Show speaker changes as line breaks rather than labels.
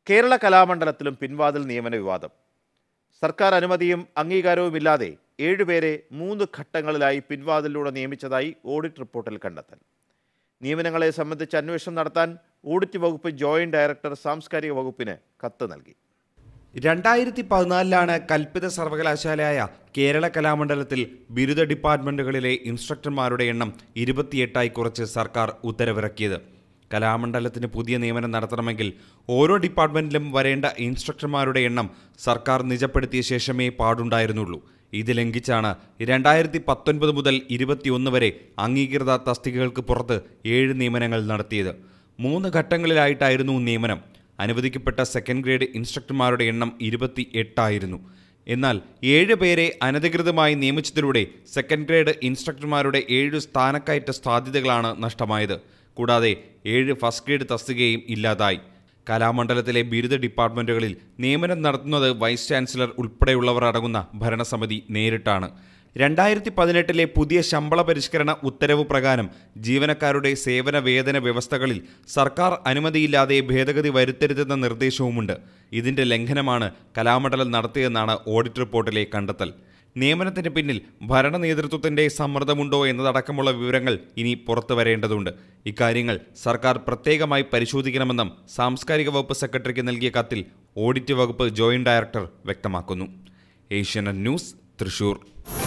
കേരള കലാമണ്ഡലത്തിലും പിൻവാതിൽ നിയമന വിവാദം സർക്കാർ അനുമതിയും അംഗീകാരവുമില്ലാതെ ഏഴുപേരെ മൂന്ന് ഘട്ടങ്ങളിലായി പിൻവാതിലൂടെ നിയമിച്ചതായി ഓഡിറ്റ് റിപ്പോർട്ടിൽ കണ്ടെത്തൽ നിയമനങ്ങളെ സംബന്ധിച്ച് അന്വേഷണം നടത്താൻ ഓഡിറ്റ് വകുപ്പ് ജോയിന്റ് ഡയറക്ടർ സാംസ്കാരിക വകുപ്പിന് കത്ത് നൽകി
രണ്ടായിരത്തി പതിനാലിലാണ് കൽപ്പിത സർവകലാശാലയായ കേരള കലാമണ്ഡലത്തിൽ ബിരുദ ഡിപ്പാർട്ട്മെന്റുകളിലെ ഇൻസ്ട്രക്ടർമാരുടെ എണ്ണം ഇരുപത്തിയെട്ടായി കുറച്ച് സർക്കാർ ഉത്തരവിറക്കിയത് കലാമണ്ഡലത്തിന് പുതിയ നിയമനം നടത്തണമെങ്കിൽ ഓരോ ഡിപ്പാർട്ട്മെന്റിലും വരേണ്ട ഇൻസ്ട്രക്ടർമാരുടെ എണ്ണം സർക്കാർ നിജപ്പെടുത്തിയ ശേഷമേ പാടുണ്ടായിരുന്നുള്ളൂ ഇത് ലംഘിച്ചാണ് രണ്ടായിരത്തി പത്തൊൻപത് മുതൽ ഇരുപത്തിയൊന്ന് വരെ അംഗീകൃത തസ്തികകൾക്ക് പുറത്ത് ഏഴ് നിയമനങ്ങൾ നടത്തിയത് മൂന്ന് ഘട്ടങ്ങളിലായിട്ടായിരുന്നു നിയമനം അനുവദിക്കപ്പെട്ട സെക്കൻഡ് ഗ്രേഡ് ഇൻസ്ട്രക്ടർമാരുടെ എണ്ണം ഇരുപത്തി എട്ടായിരുന്നു എന്നാൽ ഏഴ് പേരെ അനധികൃതമായി നിയമിച്ചതിലൂടെ സെക്കൻഡ് ഗ്രേഡ് ഇൻസ്ട്രക്ടർമാരുടെ ഏഴ് സ്ഥാനക്കയറ്റ സാധ്യതകളാണ് നഷ്ടമായത് കൂടാതെ ഏഴ് ഫസ്റ്റ് ഗ്രേഡ് തസ്തികയും ഇല്ലാതായി കലാമണ്ഡലത്തിലെ ബിരുദ ഡിപ്പാർട്ട്മെന്റുകളിൽ നിയമനം നടത്തുന്നത് വൈസ് ചാൻസലർ ഉൾപ്പെടെയുള്ളവർ അടങ്ങുന്ന ഭരണസമിതി നേരിട്ടാണ് രണ്ടായിരത്തി പതിനെട്ടിലെ പുതിയ ശമ്പള പരിഷ്കരണ ഉത്തരവ് പ്രകാരം ജീവനക്കാരുടെ സേവന വേതന വ്യവസ്ഥകളിൽ സർക്കാർ അനുമതിയില്ലാതെ ഭേദഗതി വരുത്തരുതെന്ന നിർദ്ദേശവുമുണ്ട് ഇതിന്റെ ലംഘനമാണ് കലാമണ്ഡലം നടത്തിയെന്നാണ് ഓഡിറ്റ് റിപ്പോർട്ടിലെ കണ്ടെത്തൽ നിയമനത്തിന് പിന്നിൽ ഭരണ നേതൃത്വത്തിന്റെ സമ്മർദ്ദമുണ്ടോ എന്നതടക്കമുള്ള വിവരങ്ങൾ ഇനി പുറത്തു വരേണ്ടതുണ്ട് ഇക്കാര്യങ്ങൾ സർക്കാർ പ്രത്യേകമായി പരിശോധിക്കണമെന്നും സാംസ്കാരിക വകുപ്പ് സെക്രട്ടറിക്ക് നൽകിയ കത്തിൽ ഓഡിറ്റ് വകുപ്പ് ജോയിന്റ് ഡയറക്ടർ വ്യക്തമാക്കുന്നു ഏഷ്യാനെറ്റ് ന്യൂസ് തൃശൂർ